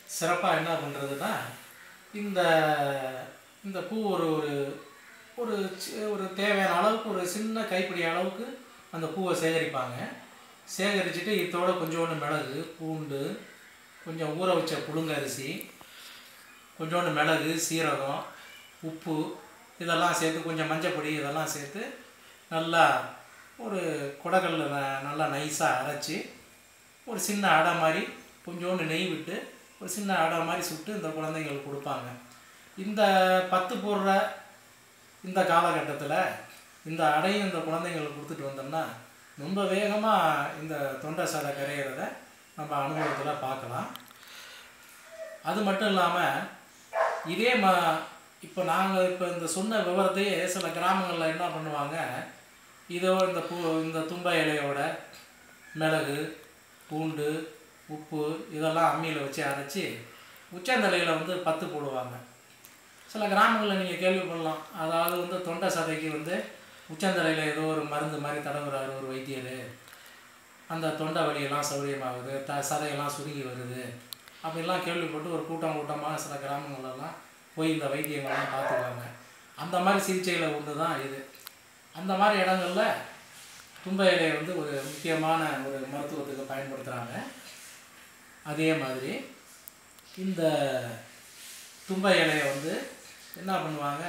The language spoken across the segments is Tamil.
சிறப்பாக என்ன பண்ணுறதுன்னா இந்த இந்த பூ ஒரு ஒரு ஒரு சி- ஒரு தேவையான அளவுக்கு ஒரு சின்ன கைப்பிடி அளவுக்கு அந்த பூவை சேகரிப்பாங்க சேகரிச்சுட்டு இதோட கொஞ்சோண்டு மிளகு பூண்டு கொஞ்சம் ஊற வச்ச புழுங்கரிசி கொஞ்சோண்டு மிளகு சீரகம் உப்பு இதெல்லாம் சேர்த்து கொஞ்சம் மஞ்சப்பொடி இதெல்லாம் சேர்த்து நல்லா ஒரு குடக்கல்ல ந- நல்லா நைஸாக அரைச்சி ஒரு சின்ன அடை மாதிரி கொஞ்சோண்டு நெய் விட்டு ஒரு சின்ன அடை மாதிரி சுட்டு இந்த குழந்தைங்களுக்கு கொடுப்பாங்க இந்த பத்து போடுற இந்த காலகட்டத்தில் இந்த அடையும் இந்த குழந்தைங்களுக்கு கொடுத்துட்டு வந்தோம்னா ரொம்ப வேகமாக இந்த தொண்டை சதை கரையிறத நம்ம அனுபவத்தில் பார்க்கலாம் அது மட்டும் இல்லாமல் இதே ம இப்போ நாங்கள் இப்போ இந்த சொன்ன விவரத்தையே சில கிராமங்களில் என்ன பண்ணுவாங்க இதோ இந்த பூ இந்த தும்ப இலையோட மிளகு பூண்டு உப்பு இதெல்லாம் அம்மியில் வச்சு அரைச்சி உச்சந்தலையில் வந்து பத்து போடுவாங்க சில கிராமங்களில் நீங்கள் கேள்விப்படலாம் அதாவது வந்து தொண்டை சதைக்கு வந்து உச்சந்தலையில் ஏதோ ஒரு மருந்து மாதிரி தடவுறாரு ஒரு வைத்தியர் அந்த தொண்டை வலியெல்லாம் சௌரியமாகுது த சதையெல்லாம் சுருங்கி வருது அப்படிலாம் கேள்விப்பட்டு ஒரு கூட்டம் கூட்டமாக சில கிராமங்கள்லாம் போய் இந்த வைத்தியங்கள்லாம் பார்த்துக்குவாங்க அந்த மாதிரி சிகிச்சையில் ஒன்று தான் இது அந்த மாதிரி இடங்கள்ல தும்ப இலையை வந்து ஒரு முக்கியமான ஒரு மருத்துவத்துக்கு பயன்படுத்துகிறாங்க அதே மாதிரி இந்த தும்ப இலையை வந்து என்ன பண்ணுவாங்க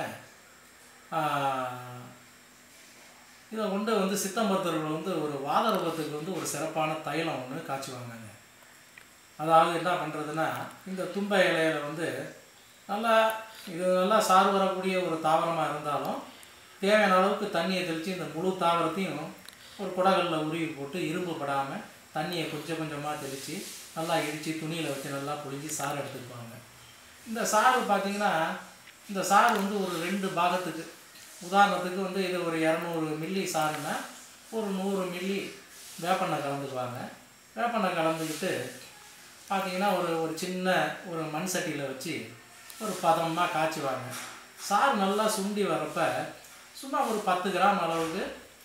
ஆஹ், இதை கொண்டு வந்து சித்த மருத்துவர்கள் வந்து ஒரு வாதரூபத்துக்கு வந்து ஒரு சிறப்பான தைலம் ஒன்று காய்ச்சுவாங்கங்க அதாவது என்ன பண்ணுறதுன்னா இந்த தும்ப இலையில வந்து நல்லா இது நல்லா சாறு வரக்கூடிய ஒரு தாவரமாக இருந்தாலும் தேவையான அளவுக்கு தண்ணியை தெளித்து இந்த முழு தாவரத்தையும் ஒரு குடகளில் உருவி போட்டு இரும்பு படாமல் தண்ணியை கொஞ்சம் கொஞ்சமாக தெளித்து நல்லா இடித்து துணியில் வச்சு நல்லா புழிஞ்சு சாறு எடுத்துக்குவாங்க இந்த சாறு பார்த்தீங்கன்னா இந்த சாறு வந்து ஒரு ரெண்டு பாகத்துக்கு உதாரணத்துக்கு வந்து இது ஒரு இரநூறு மில்லி சாறுன்னா ஒரு நூறு மில்லி வேப்பெண்ணெய் கலந்துக்குவாங்க வேப்பெண்ணெய் கலந்துக்கிட்டு பார்த்தீங்கன்னா ஒரு ஒரு சின்ன ஒரு மண் சட்டியில் வச்சு ஒரு பதமாக காய்ச்சுவாங்க சாறு நல்லா சுண்டி வரப்ப சும்மா ஒரு பத்து கிராம் அளவுக்கு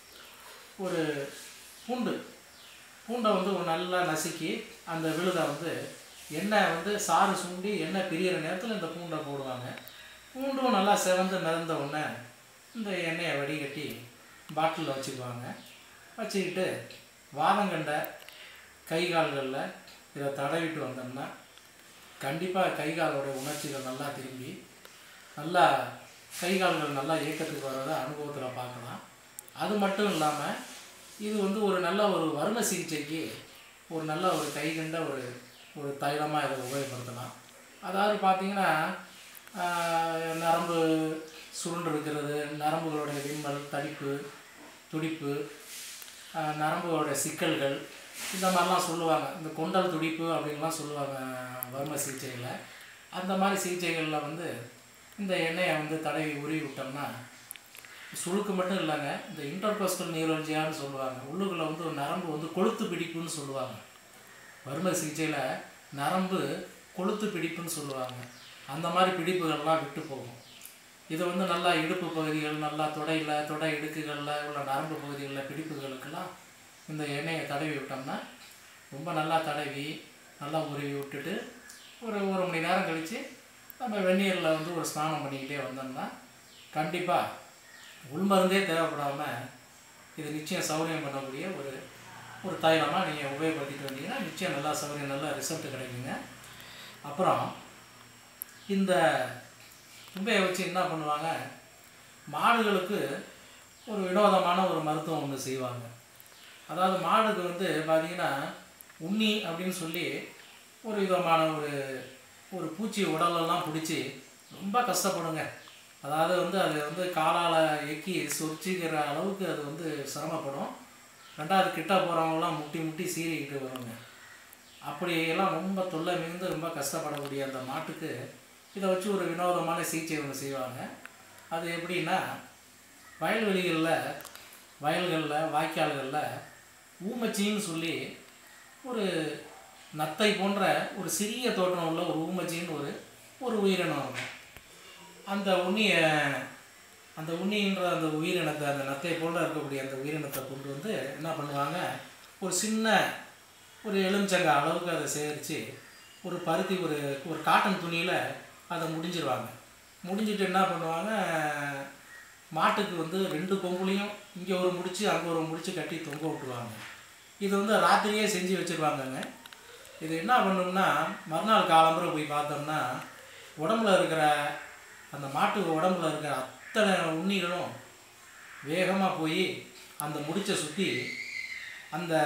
ஒரு பூண்டு பூண்டை வந்து ஒரு நல்லா நசுக்கி அந்த விழுதை வந்து எண்ணெய் வந்து சாறு சுண்டி எண்ணெய் பிரியிற நேரத்தில் இந்த பூண்டை போடுவாங்க பூண்டும் நல்லா சிவந்து மிதந்த உடனே இந்த எண்ணெயை வடிகட்டி பாட்டிலில் வச்சுக்குவாங்க வச்சுக்கிட்டு வாதங்கண்டை கை கால்களில் இதை தடவிட்டு வந்தோம்னா கண்டிப்பாக கை காலோட உணர்ச்சிகள் நல்லா திரும்பி நல்லா கை கால்கள் நல்லா இயக்கத்துக்கு வர்றதை அனுபவத்தில் பார்க்கலாம் அது மட்டும் இல்லாமல் இது வந்து ஒரு நல்ல ஒரு வரும சிகிச்சைக்கு ஒரு நல்ல ஒரு கைகண்ட ஒரு ஒரு தைலமாக இதை உபயோகப்படுத்தலாம் அதாவது பார்த்தீங்கன்னா ஆஹ், நரம்பு சுருண்டு இருக்கிறது நரம்புகளுடைய விம்மல் தடிப்பு துடிப்பு ஆஹ், நரம்புகளோட சிக்கல்கள் இந்த மாதிரிலாம் சொல்லுவாங்க இந்த கொண்டல் துடிப்பு அப்படின்லாம் சொல்லுவாங்க வர்ம சிகிச்சையில் அந்த மாதிரி சிகிச்சைகளில் வந்து இந்த எண்ணெயை வந்து தடவி உருவி விட்டோம்னா சுளுக்கு மட்டும் இல்லைங்க இந்த இன்டர்போஸ்டல் நியூரல்ஜியான்னு சொல்லுவாங்க உள்ளுக்குள்ள வந்து ஒரு நரம்பு வந்து கொழுத்து பிடிப்புன்னு சொல்லுவாங்க வறுமை சிகிச்சையில் நரம்பு கொழுத்து பிடிப்புன்னு சொல்லுவாங்க அந்த மாதிரி பிடிப்புகள்லாம் விட்டு போகும் இது வந்து நல்லா இடுப்பு பகுதிகள் நல்லா தொடையில் தொடை இடுக்குகளில் உள்ள நரம்பு பகுதிகளில் பிடிப்புகளுக்கெல்லாம் இந்த எண்ணெயை தடவி விட்டோம்னா ரொம்ப நல்லா தடவி நல்லா உருவி விட்டுட்டு ஒரு ஒரு மணி நேரம் கழித்து நம்ம வெந்நீரில் வந்து ஒரு ஸ்நானம் பண்ணிக்கிட்டே வந்தோம்னா கண்டிப்பாக உள்மருந்தே தேவைப்படாமல் இது நிச்சயம் சௌகரியம் பண்ணக்கூடிய ஒரு ஒரு தைலமாக நீங்கள் உபயோகப்படுத்திட்டு வந்தீங்கன்னா நிச்சயம் நல்லா சௌகரியம் நல்லா ரிசல்ட் கிடைக்குங்க அப்புறம் இந்த தும்பையை வச்சு என்ன பண்ணுவாங்க மாடுகளுக்கு ஒரு வினோதமான ஒரு மருத்துவம் ஒன்று செய்வாங்க அதாவது மாடுக்கு வந்து பார்த்தீங்கன்னா உண்ணி அப்படின்னு சொல்லி ஒரு விதமான ஒரு ஒரு பூச்சி உடலெல்லாம் பிடிச்சி ரொம்ப கஷ்டப்படுங்க அதாவது வந்து அது வந்து காலால் எக்கி சொரிச்சிக்கிற அளவுக்கு அது வந்து சிரமப்படும் ரெண்டாவது கிட்ட போகிறவங்களாம் முட்டி முட்டி சீறிக்கிட்டு வருங்க அப்படியெல்லாம் ரொம்ப தொல்லை மிகுந்து ரொம்ப கஷ்டப்படக்கூடிய அந்த மாட்டுக்கு இதை வச்சு ஒரு வினோதமான சிகிச்சை ஒன்று செய்வாங்க அது எப்படின்னா வயல்வெளிகளில் வயல்களில் வாய்க்கால்களில் ஊமச்சின்னு சொல்லி ஒரு நத்தை போன்ற ஒரு சிறிய தோற்றம் உள்ள ஒரு ஊமச்சின்னு ஒரு ஒரு உயிரினம் இருக்கும் அந்த உண்ணியை அந்த உண்ணின்ற அந்த உயிரினத்தை அந்த நத்தை போல இருக்கக்கூடிய அந்த உயிரினத்தை கொண்டு வந்து என்ன பண்ணுவாங்க ஒரு சின்ன ஒரு எலுமிச்சங்க அளவுக்கு அதை சேகரித்து ஒரு பருத்தி ஒரு ஒரு காட்டன் துணியில் அதை முடிஞ்சிருவாங்க முடிஞ்சிட்டு என்ன பண்ணுவாங்க மாட்டுக்கு வந்து ரெண்டு கொம்புலையும் இங்கே ஒரு முடிச்சு அங்கே ஒரு முடிச்சு கட்டி தொங்க விட்டுருவாங்க இது வந்து ராத்திரியே செஞ்சு வச்சுருவாங்கங்க இது என்ன பண்ணும்னா மறுநாள் காலம்புற போய் பார்த்தோம்னா உடம்புல இருக்கிற அந்த மாட்டு உடம்புல இருக்கிற அத்தனை உண்ணிகளும் வேகமாக போய் அந்த முடிச்சை சுற்றி அந்த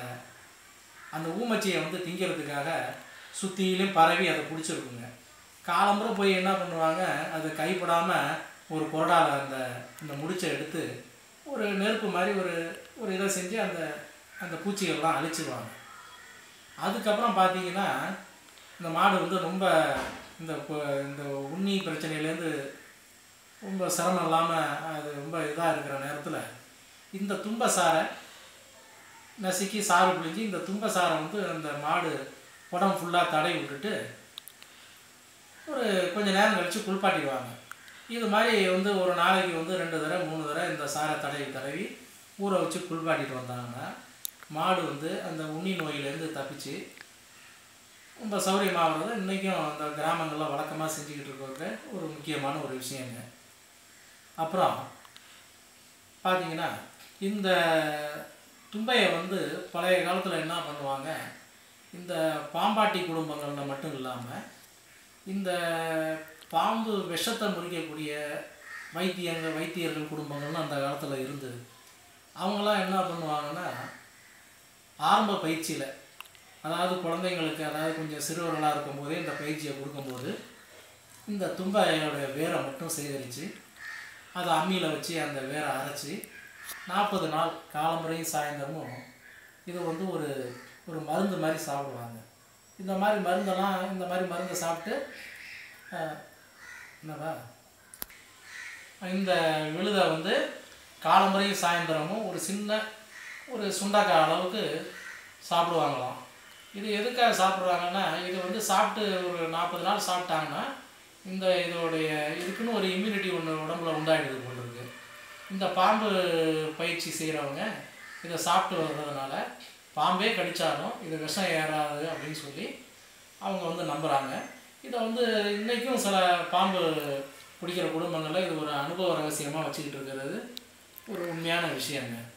அந்த ஊமச்சியை வந்து திங்கிறதுக்காக சுற்றிலும் பரவி அதை பிடிச்சிருக்குங்க காலம்புற போய் என்ன பண்ணுவாங்க அது கைப்படாமல் ஒரு கொரடால அந்த அந்த முடிச்சை எடுத்து ஒரு நெருப்பு மாதிரி ஒரு ஒரு இதை செஞ்சு அந்த அந்த பூச்சிகள்லாம் அழிச்சிருவாங்க அதுக்கப்புறம் பார்த்தீங்கன்னா இந்த மாடு வந்து ரொம்ப இந்த கொ- இந்த உண்ணி பிரச்சனையிலேருந்து ரொம்ப சிரமம் இல்லாமல் அது ரொம்ப இதாக இருக்கிற நேரத்தில் இந்த தும்ப சாரை நசுக்கி சாறு பிழிஞ்சு இந்த தும்ப சாரை வந்து அந்த மாடு உடம்பு ஃபுல்லாக தடவி விட்டுட்டு ஒரு கொஞ்ச நேரம் கழித்து குளிப்பாட்டிடுவாங்க இது மாதிரி வந்து ஒரு நாளைக்கு வந்து ரெண்டு தடவை மூணு தடவை இந்த சாரை தடவி தடவி ஊற வச்சு குளிப்பாட்டிட்டு வந்தாங்கன்னா மாடு வந்து அந்த உண்ணி நோயிலேருந்து தப்பிச்சு ரொம்ப சௌரியமாகிறது இன்றைக்கும் அந்த கிராமங்களில் வழக்கமாக செஞ்சுக்கிட்டு இருக்கிற ஒரு முக்கியமான ஒரு விஷயங்க அப்புறம் பார்த்தீங்கன்னா இந்த தும்பையை வந்து பழைய காலத்தில் என்ன பண்ணுவாங்க இந்த பாம்பாட்டி குடும்பங்களில் மட்டும் இல்லாமல் இந்த பாம்பு விஷத்தை முறிக்கக்கூடிய வைத்தியங்கள் வைத்தியர்கள் குடும்பங்கள்னு அந்த காலத்தில் இருந்தது அவங்களாம் என்ன பண்ணுவாங்கன்னா ஆரம்ப பயிற்சியில் அதாவது குழந்தைங்களுக்கு அதாவது கொஞ்சம் சிறுவர்களாக இருக்கும்போதே இந்த பயிற்சியை கொடுக்கும்போது இந்த தும்பையோட வேரை மட்டும் சேகரித்து அதை அம்மியில் வச்சு அந்த வேரை அரைச்சி நாற்பது நாள் காலமுறையும் சாயந்தரமும் இது வந்து ஒரு ஒரு மருந்து மாதிரி சாப்பிடுவாங்க இந்த மாதிரி மருந்தெல்லாம் இந்த மாதிரி மருந்தை சாப்பிட்டு ஆஹ், என்னவா இந்த விழுதை வந்து காலமுறையும் சாயந்தரமும் ஒரு சின்ன ஒரு சுண்டக்காய் அளவுக்கு சாப்பிடுவாங்களாம் இது எதுக்காக சாப்பிட்றாங்கன்னா இது வந்து சாப்பிட்டு ஒரு நாற்பது நாள் சாப்பிட்டாங்கன்னா இந்த இதோடைய இதுக்குன்னு ஒரு இம்யூனிட்டி ஒன்று உடம்புல உண்டாயிடுது போல இருக்கு இந்த பாம்பு பயிற்சி செய்கிறவங்க இதை சாப்பிட்டு வர்றதுனால பாம்பே கடிச்சாலும் இது விஷம் ஏறாது அப்படின்னு சொல்லி அவங்க வந்து நம்புகிறாங்க இதை வந்து இன்றைக்கும் சில பாம்பு பிடிக்கிற குடும்பங்களில் இது ஒரு அனுபவ ரகசியமாக வச்சுக்கிட்டு இருக்கிறது ஒரு உண்மையான விஷயங்க